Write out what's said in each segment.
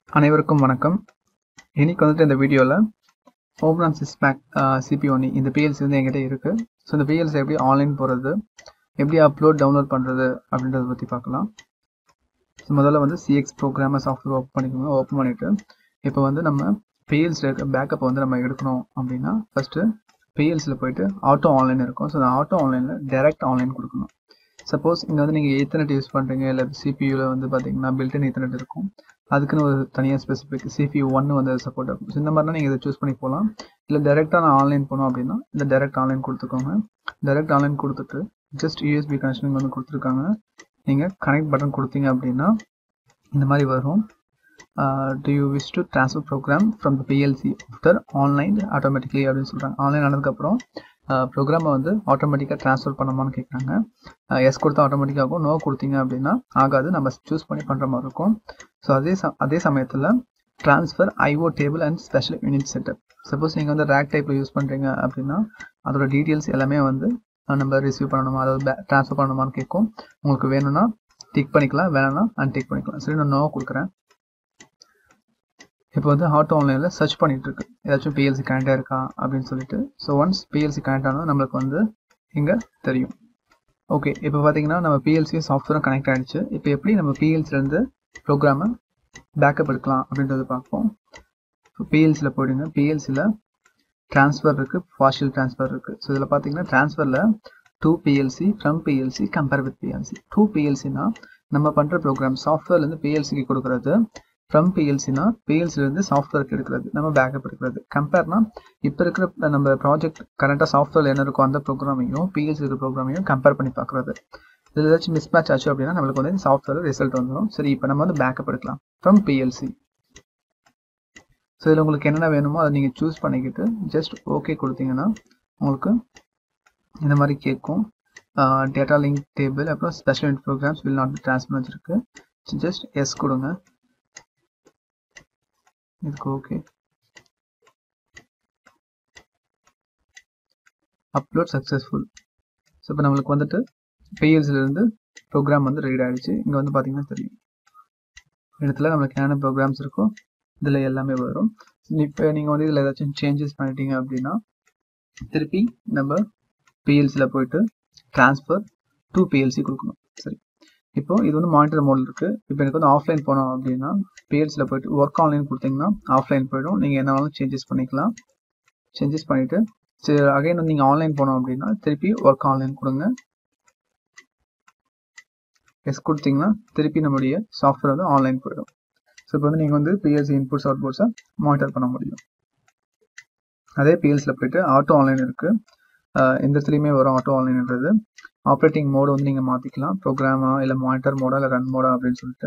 அனைவருக்கும் வணக்கம் இன்னைக்கு வந்துட்டு இந்த வீடியோவில் ஹோம்லான் சிஸ்பேக் சிபிஓனி இந்த பிஎல்சி வந்து என்கிட்ட இருக்குது ஸோ இந்த பிஎல்சி எப்படி ஆன்லைன் போகிறது எப்படி அப்லோட் டவுன்லோட் பண்ணுறது அப்படின்றத பற்றி பார்க்கலாம் ஸோ முதல்ல வந்து சிஎக்ஸ் ப்ரோக்ராமர் சாஃப்ட்வேர் ஓப்பன் பண்ணிக்கோங்க ஓப்பன் பண்ணிவிட்டு இப்போ வந்து நம்ம பிஎல்சியில் இருக்க பேக்கப் வந்து நம்ம எடுக்கணும் அப்படின்னா ஃபஸ்ட்டு பிஎல்சியில் போயிட்டு ஆட்டோ ஆன்லைன் இருக்கும் ஸோ அந்த ஆட்டோ ஆன்லைனில் டைரக்ட் ஆன்லைன் கொடுக்கணும் சப்போஸ் இங்கே வந்து நீங்கள் ஈத்தர்நெட் யூஸ் பண்ணுறீங்க இல்லை சிபியூவில் வந்து பார்த்தீங்கன்னா பில்டன் ஈத்தர்நெட் இருக்கும் அதுக்குன்னு ஒரு தனியாக ஸ்பெசிஃபிக் சிபியூ ஒன்று வந்து சப்போர்ட் ஆகும் ஸோ இந்த மாதிரினா நீங்கள் இதை சூஸ் பண்ணி போகலாம் இல்லை டேரெக்டாக நான் ஆன்லைன் போனோம் அப்படின்னா இந்த டேரெக்ட் ஆன்லைன் கொடுத்துக்கோங்க டேரெக்ட் ஆன்லைன் கொடுத்துட்டு ஜஸ்ட் யூஎஸ்பி கனெக்ஷன் வந்து கொடுத்துருக்காங்க நீங்கள் கனெக்ட் பட்டன் கொடுத்தீங்க அப்படின்னா இந்த மாதிரி வரும் do you wish to transfer program from the PLC after online automatically அப்படின்னு சொல்கிறாங்க ஆன்லைன் ஆனதுக்கப்புறம் ப்ரோக்ராமை வந்து ஆட்டோமேட்டிக்காக ட்ரான்ஸ்ஃபர் பண்ணமான்னு கேட்குறாங்க எஸ் கொடுத்தா ஆட்டோமேட்டிக்காக ஆகும் நோ கொடுத்தீங்க அப்படின்னா ஆகாது நம்ம சூஸ் பண்ணி பண்ணுற மாதிரி இருக்கும் ஸோ அதே ச அதே சமயத்தில் transfer IO table and special unit setup suppose நீங்கள் வந்து ரேக் டைப்பில் யூஸ் பண்ணுறீங்க அப்படின்னா அதோட டீட்டெயில்ஸ் எல்லாமே வந்து நம்ம ரிசீவ் பண்ணணுமா அதாவது ட்ரான்ஸ்ஃபர் பண்ணணுமான்னு கேட்கும் உங்களுக்கு வேணும்னா டிக் பண்ணிக்கலாம் வேணும்னா அன்டிக் பண்ணிக்கலாம் சரி நான் நோ கொடுக்குறேன் இப்போ வந்து ஆட்டோ ஆன்லைனில் சர்ச் பண்ணிட்டு இருக்கு ஏதாச்சும் பிஎல்சி கனெக்டாக இருக்கா அப்படின்னு சொல்லிட்டு ஸோ ஒன்ஸ் பிஎல்சி கனெக்ட் ஆனால் நம்மளுக்கு வந்து இங்கே தெரியும் ஓகே இப்போ பார்த்தீங்கன்னா நம்ம பிஎல்சியும் சாஃப்ட்வேரும் கனெக்ட் ஆகிடுச்சு இப்போ எப்படி நம்ம பிஎல்சிலேருந்து ப்ரோக்ராமை பேக்கப் எடுக்கலாம் அப்படின்றத பார்ப்போம் இப்போ பிஎல்சியில் போயிடுங்க பிஎல்சியில் ட்ரான்ஸ்ஃபர் இருக்குது பார்ஷியல் ட்ரான்ஸ்ஃபர் இருக்குது ஸோ இதில் பார்த்தீங்கன்னா ட்ரான்ஸ்ஃபரில் to PLC from PLC compare with PLC to பிஎல்சினா நம்ம பண்ணுற ப்ரோக்ராம் சாஃப்ட்வேர்லேருந்து பிஎல்சிக்கு கொடுக்குறது ஃப்ரம் பிஎல்சினா பிஎல்சிலேருந்து சாஃப்ட்வேருக்கு எடுக்கிறது நம்ம பேக்கப் எடுக்கிறது கம்பேர்னா இப்போ இருக்கிற நம்ம ப்ராஜெக்ட் கரண்ட்டாக சாஃப்ட்வேர் என்ன இருக்கோ அந்த ப்ரோக்ராமையும் பிஎல்சி இருக்கிற ப்ரோக்ராமையும் கம்பேர் பண்ணி பார்க்குறது இதில் ஏதாச்சும் மிஸ் மேட்ச் ஆச்சு அப்படின்னா நம்மளுக்கு வந்து சாஃப்ட்வேர் ரிசல்ட் வந்துடும் சரி இப்போ நம்ம வந்து பேக்கப் எடுக்கலாம் ஃப்ரம் பிஎல்சி ஸோ இதில் உங்களுக்கு என்னென்ன வேணுமோ அதை நீங்கள் சூஸ் பண்ணிக்கிட்டு ஜஸ்ட் ஓகே கொடுத்தீங்கன்னா உங்களுக்கு இந்த மாதிரி கேட்கும் டேட்டா லிங்க் டேபிள் அப்புறம் special unit programs will not be transfer வச்சுருக்கு ஜஸ்ட் எஸ் கொடுங்க இதுக்கு ஓகே அப்லோட் சக்ஸஸ்ஃபுல் ஸோ இப்போ நம்மளுக்கு வந்துட்டு பிஎல்சிலேருந்து ப்ரோக்ராம் வந்து ரீட் ஆகிடுச்சு இங்கே வந்து பார்த்தீங்கன்னா தெரியும் இடத்துல நம்மளுக்கு என்னென்ன ப்ரோக்ராம்ஸ் இருக்கோ இதில் எல்லாமே வரும் இப்போ நீங்கள் வந்து இதில் ஏதாச்சும் சேஞ்சஸ் பண்ணிட்டீங்க அப்படின்னா திருப்பி நம்ம பிஎல்சியில் போயிட்டு ட்ரான்ஸ்ஃபர் டூ பிஎல்சி கொடுக்கணும் சரி இப்போ இது வந்து மானிட்டர் மோடில் இருக்குது இப்போ எனக்கு வந்து ஆஃப்லைன் போனோம் அப்படின்னா பிஎல்சியில் போயிட்டு ஒர்க் ஆன்லைன் கொடுத்தீங்கன்னா ஆஃப்லைன் போயிடும் நீங்கள் என்ன வேணாலும் சேஞ்சஸ் பண்ணிக்கலாம் சேஞ்சஸ் பண்ணிவிட்டு சரி அகைன் வந்து நீங்கள் ஆன்லைன் போனோம் அப்படின்னா திருப்பி ஒர்க் ஆன்லைன் கொடுங்க எஸ் கொடுத்தீங்கன்னா திருப்பி நம்மளுடைய சாஃப்ட்வேர் வந்து ஆன்லைன் போயிடும் ஸோ இப்போ வந்து நீங்கள் வந்து பிஎல்சி இன்புட்ஸ் அவுட்புட்ஸை மானிட்டர் பண்ண முடியும் அதே பிஎல்சியில் போயிட்டு ஆட்டோ ஆன்லைன் இருக்குது எந்த இடத்துலையுமே வரும் ஆட்டோ ஆன்லைன்ன்றது ஆப்ரேட்டிங் மோடு வந்து நீங்கள் மாற்றிக்கலாம் ப்ரோக்ராமா இல்லை மானிட்டர் மோடா இல்லை ரன் மோடா அப்படின்னு சொல்லிட்டு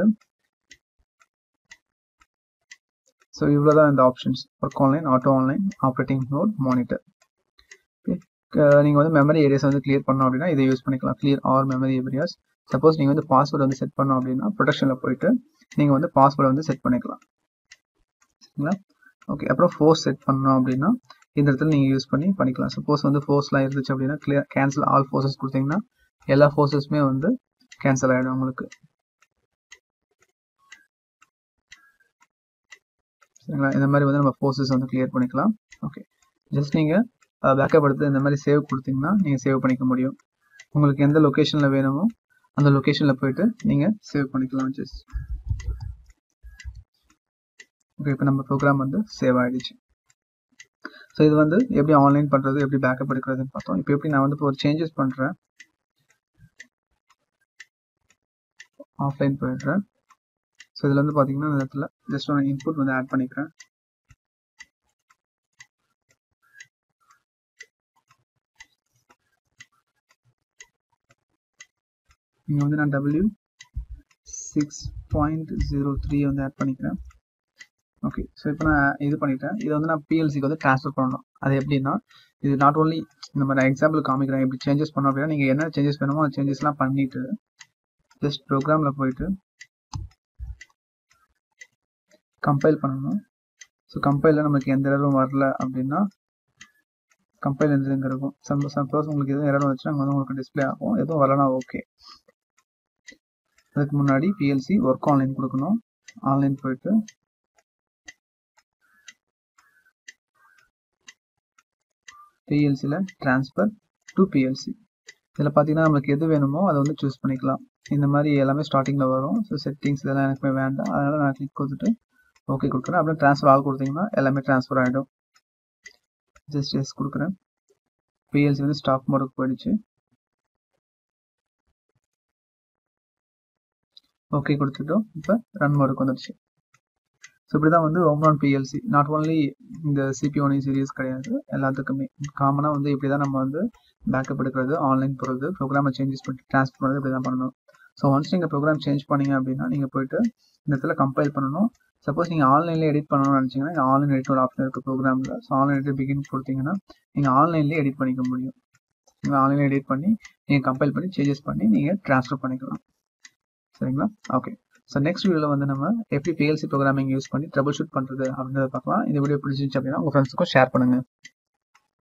ஸோ இவ்வளோ தான் இந்த options work online auto online operating mode monitor நீங்கள் வந்து மெமரி ஏரியாஸ் வந்து கிளியர் பண்ணோம் அப்படின்னா இதை யூஸ் பண்ணிக்கலாம் clear or memory areas suppose நீங்கள் வந்து பாஸ்வேர்டு வந்து செட் பண்ணோம் அப்படின்னா ப்ரொடெக்ஷனில் போயிட்டு நீங்கள் வந்து பாஸ்வேர்டு வந்து செட் பண்ணிக்கலாம் சரிங்களா ஓகே அப்புறம் ஃபோர்ஸ் செட் பண்ணோம் அப்படின்னா இந்த இடத்துல நீங்கள் யூஸ் பண்ணி பண்ணிக்கலாம் சப்போஸ் வந்து ஃபோர்ஸ்லாம் இருந்துச்சு அப்படின்னா கிளியர் கேன்சல் ஆல் ஃபோர்ஸஸ் கொடுத்தீங்கன்னா எல்லா ஃபோர்ஸஸுமே வந்து கேன்சல் ஆகிடும் உங்களுக்கு சரிங்களா இந்த மாதிரி வந்து நம்ம ஃபோர்ஸஸ் வந்து கிளியர் பண்ணிக்கலாம் ஓகே ஜஸ்ட் நீங்கள் பேக்கப் எடுத்து இந்த மாதிரி சேவ் கொடுத்தீங்கன்னா நீங்கள் சேவ் பண்ணிக்க முடியும் உங்களுக்கு எந்த லொக்கேஷனில் வேணுமோ அந்த லொக்கேஷனில் போயிட்டு நீங்கள் சேவ் பண்ணிக்கலாம் ஜஸ்ட் ஓகே இப்போ நம்ம ப்ரோக்ராம் வந்து சேவ் ஆகிடுச்சு ஸோ இது வந்து எப்படி ஆன்லைன் பண்ணுறது எப்படி பேக்கப் எடுக்கிறதுன்னு பார்த்தோம் இப்போ எப்படி நான் வந்து இப்போ ஒரு சேஞ்சஸ் பண்ணுறேன் ஆஃப்லைன் போயிடுறேன் ஸோ இதில் வந்து பார்த்தீங்கன்னா இந்த இடத்துல ஜஸ்ட் நான் இன்புட் வந்து ஆட் பண்ணிக்கிறேன் இங்கே வந்து நான் W six point zero three வந்து ஆட் பண்ணிக்கிறேன் ஓகே ஸோ இப்போ நான் இது பண்ணிட்டேன் இதை வந்து நான் பிஎல்சிக்கு வந்து ட்ரான்ஸ்ஃபர் பண்ணணும் அது எப்படின்னா இது நாட் ஓன்லி இந்த மாதிரி எக்ஸாம்பிள் காமிக்கிறேன் எப்படி சேஞ்சஸ் பண்ணோம் அப்படின்னா நீங்கள் என்ன சேஞ்சஸ் வேணுமோ அந்த சேஞ்சஸ்லாம் பண்ணிவிட்டு ஜஸ்ட் ப்ரோக்ராமில் போயிட்டு கம்பைல் பண்ணணும் ஸோ கம்பைலில் நமக்கு எந்த எரரும் வரல அப்படின்னா கம்பைல் எந்த இருக்கும் சம் சப்போஸ் உங்களுக்கு எதுவும் எரர் வந்துச்சுன்னா அங்கே வந்து உங்களுக்கு டிஸ்பிளே ஆகும் எதுவும் வரலனா ஓகே அதுக்கு முன்னாடி பிஎல்சி ஒர்க் ஆன்லைன் கொடுக்கணும் ஆன்லைன் போயிட்டு பிஎல்சியில் ட்ரான்ஸ்ஃபர் டு பிஎல்சி இதில் பார்த்தீங்கன்னா நம்மளுக்கு எது வேணுமோ அதை வந்து சூஸ் பண்ணிக்கலாம் இந்த மாதிரி எல்லாமே ஸ்டார்டிங்கில் வரும் ஸோ செட்டிங்ஸ் இதெல்லாம் எனக்குமே வேண்டாம் அதனால் நான் கிளிக் கொடுத்துட்டு ஓகே கொடுக்குறேன் அப்படியே ட்ரான்ஸ்ஃபர் ஆல் கொடுத்தீங்கன்னா எல்லாமே ட்ரான்ஸ்ஃபர் ஆகிடும் ஜஸ்ட் எஸ் கொடுக்குறேன் பிஎல்சி வந்து ஸ்டாப் மோடுக்கு போயிடுச்சு ஓகே கொடுத்துட்டோம் இப்போ ரன் மோடுக்கு வந்துடுச்சு ஸோ இப்படி தான் வந்து ஓம்ரான் பிஎல்சி நாட் ஓன்லி இந்த சிபிஓனி சீரியஸ் கிடையாது எல்லாத்துக்குமே காமனாக வந்து இப்படி தான் நம்ம வந்து பேக்கப் எடுக்கிறது ஆன்லைன் போகிறது ப்ரோக்ராமை சேஞ்சஸ் பண்ணி ட்ரான்ஸ்ஃபர் பண்ணுறது இப்படி தான் பண்ணணும் ஸோ ஒன்ஸ் நீங்கள் ப்ரோக்ராம் சேஞ்ச் பண்ணீங்க அப்படின்னா நீங்கள் போயிட்டு இந்த இடத்துல கம்பைல் பண்ணணும் சப்போஸ் நீங்கள் ஆன்லைனில் எடிட் பண்ணணும்னு நினச்சிங்கன்னா இந்த ஆன்லைன் எடிட்டோட ஆப்ஷன் இருக்குது ப்ரோக்ராமில் ஸோ ஆன்லைன் எடிட் பிகின் கொடுத்தீங்கன்னா நீங்கள் ஆன்லைன்லேயே எடிட் பண்ணிக்க முடியும் நீங்கள் ஆன்லைனில் எடிட் பண்ணி நீங்கள் கம்பைல் பண்ணி சேஞ்சஸ் பண்ணி நீங்கள் ட்ரான்ஸ்ஃபர் பண்ணிக்கலாம் சரிங்களா ஓகே ஸோ நெக்ஸ்ட் வீடியோவில் வந்து நம்ம எப்படி பிஎல்சி ப்ரோக்ராமிங் யூஸ் பண்ணி ட்ரபிள் ஷூட் பண்ணுறது அப்படின்றத பார்க்கலாம் இந்த வீடியோ பிடிச்சிருந்துச்சு அப்படின்னா உங்கள் ஃப்ரெண்ட்ஸுக்கும் ஷேர் பண்ணுங்கள்